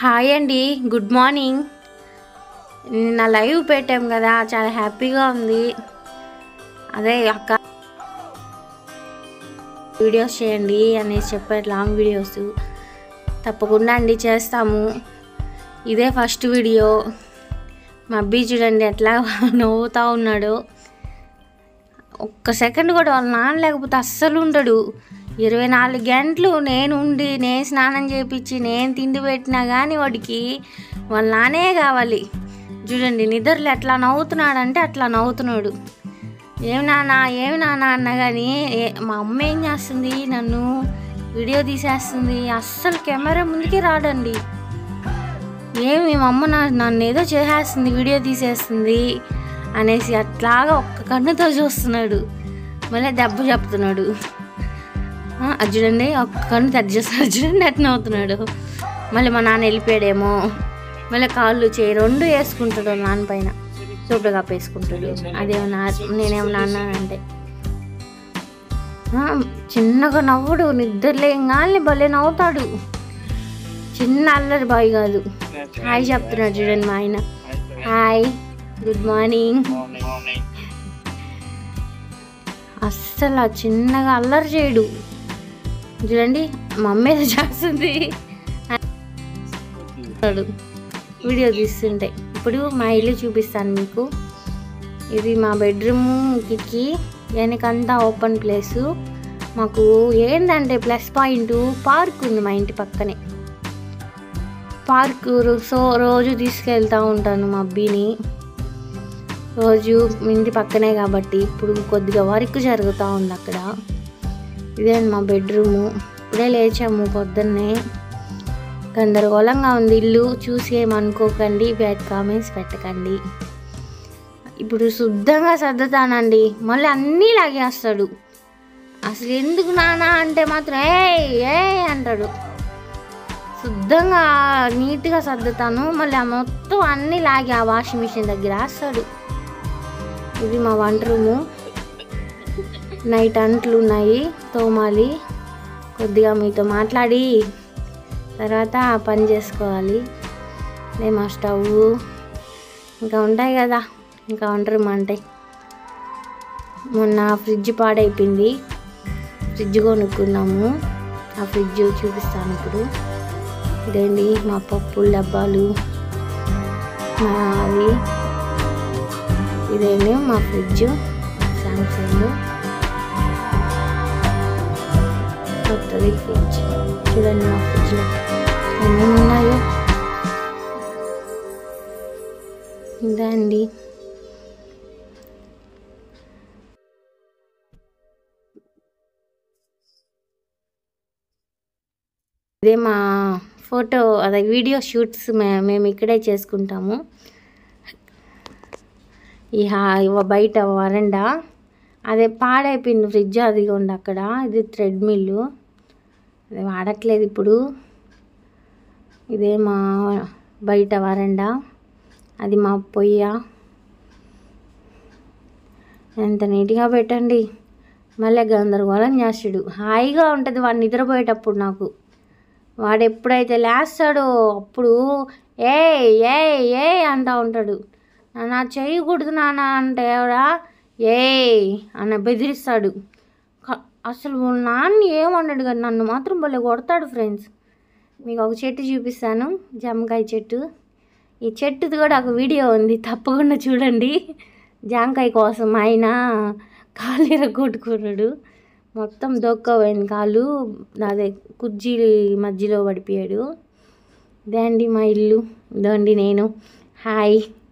Hi అండి good morning నిన్న live పెట్టాం కదా చాలా హ్యాపీగా ఉంది అదే అక్క వీడియోస్ చేయండి అనేసి చెప్పారు లాంగ్ వీడియోస్ తప్పకుండా అండి చేస్తాము ఇదే ఫస్ట్ వీడియో మా అబ్బి చూడండి ఎట్లా నవ్వుతూ ఉన్నాడు ఒక్క సెకండ్ కూడా వాళ్ళ నాన్న లేకపోతే అస్సలు ఉండడు ఇరవై నాలుగు గంటలు నేను ఉండి నేను స్నానం చేపించి నేను తిండి పెట్టినా కానీ వాడికి వాళ్ళ నానే కావాలి చూడండి నిద్రలు ఎట్లా నవ్వుతున్నాడంటే అట్లా నవ్వుతున్నాడు ఏమి నాన్న ఏమి నాన్న అన్న కానీ ఏ- మా అమ్మ ఏం చేస్తుంది నన్ను వీడియో తీసేస్తుంది అస్సలు కెమెరా ముందుకే రాడండి ఏమి మా అమ్మ నా నన్ను ఏదో చేసేస్తుంది వీడియో తీసేస్తుంది అనేసి అట్లాగా ఒక్క కన్నుతో చూస్తున్నాడు మళ్ళీ దెబ్బ చెప్తున్నాడు ఆ, అది చూడండి ఒక్క కన్ను తెచ్చేస్తాడు చూడండి ఎట్లా అవుతున్నాడు మళ్ళీ మా నాన్న వెళ్ళిపోయాడేమో మళ్ళీ కాళ్ళు చేయి రెండు వేసుకుంటాడు వాళ్ళ నాన్న పైన చూపుడు కప్పేసుకుంటాడు అదేమో నా నేనేమో నాన్న అంటే ఆ, చిన్నగా నవ్వుడు నిద్రలేగానే భలే నవ్వుతాడు చిన్న అల్లరి బాయ్ కాదు హాయ్ చెప్తున్నాడు చూడండి మా ఆయన హాయ్ గుడ్ మార్నింగ్ అస్సలు ఆ చిన్నగా అల్లరి చేయడు చూడండి మా అమ్మ ఏదో చేస్తుంది అంటాడు. వీడియో తీస్తుంటే ఇప్పుడు మా ఇల్లు చూపిస్తాను మీకు ఇది మా బెడ్రూమ్ కిటికీ వెనకంతా ఓపెన్ ప్లేసు మాకు ఏంటంటే ప్లస్ పాయింట్ పార్క్ ఉంది మా ఇంటి పక్కనే పార్క్ సో రోజు తీసుకెళ్తూ ఉంటాను మా అబ్బిని రోజు ఇంటి పక్కనే కాబట్టి ఇప్పుడు కొద్దిగా వర్క్ జరుగుతూ ఉంది అక్కడ ఇదే మా బెడ్రూము ఇప్పుడే లేచాము పొద్దున్నే గందరగోళంగా ఉంది ఇల్లు చూసి ఏమనుకోకండి బ్యాడ్ కామెంట్స్ పెట్టకండి ఇప్పుడు శుద్ధంగా సర్దుతానండి మళ్ళీ అన్నీ లాగేస్తాడు అసలు ఎందుకు నానా అంటే మాత్రం ఏ ఏ అంటాడు శుద్ధంగా నీట్గా సర్దుతాను మళ్ళీ ఆ మొత్తం అన్నీ లాగి ఆ వాషింగ్ మిషన్ దగ్గర వేస్తాడు ఇది మా వంట రూము నైట్ అంట్లు ఉన్నాయి తోమాలి కొద్దిగా మీతో మాట్లాడి తర్వాత పని చేసుకోవాలి ఇదే మా స్టవ్ ఇంకా ఉంటాయి కదా ఇంకా వంట రూమ్ అంటే మొన్న ఫ్రిడ్జ్ పాడైపోయింది ఫ్రిడ్జ్ కొనుక్కున్నాము ఆ ఫ్రిడ్జ్ చూపిస్తాను ఇప్పుడు ఇదేంటి మా పప్పుల డబ్బాలు మా అవి ఇదేమో మా ఫ్రిడ్జ్ సామ్సంగ్ కొత్తది ఫ్రిడ్జ్ చూడండి మా ఫ్రిడ్జ్లో ఏమేమి ఉన్నాయో ఇదా అండి ఇదే మా ఫోటో అదే వీడియో షూట్స్ మే మేము ఇక్కడే చేసుకుంటాము ఈ హా ఇవ- బయట వరండా అదే పాడైపోయింది ఫ్రిడ్జ్ అదిగోండి అక్కడ ఇది థ్రెడ్ మిల్లు అది వాడట్లేదు ఇప్పుడు ఇదే మా బయట వరండా అది మా పొయ్య ఎంత నీట్గా పెట్టండి మళ్ళీ గందరగోళం చేస్తాడు హాయిగా ఉంటుంది వాడు నిద్రపోయేటప్పుడు నాకు వాడు ఎప్పుడైతే లేస్తాడో అప్పుడు ఏ ఏ ఏ అంటూ ఉంటాడు నాన్న చేయకూడదు నాన్న అంటే ఎవడా ఏ అని బెదిరిస్తాడు క- అసలు వాళ్ళ నాన్న ఏమన్నాడు కానీ నన్ను మాత్రం భలే కొడతాడు ఫ్రెండ్స్ మీకు ఒక చెట్టు చూపిస్తాను జామకాయ చెట్టు ఈ చెట్టుది కూడా ఒక వీడియో ఉంది తప్పకుండా చూడండి జామకాయ కోసం ఆయన కాలు ఎరగొట్టుకున్నాడు మొత్తం దొక్కపోయింది కాలు అదే కుర్జీ మధ్యలో పడిపోయాడు ఇదే అండి మా ఇల్లు ఇదండి నేను హాయ్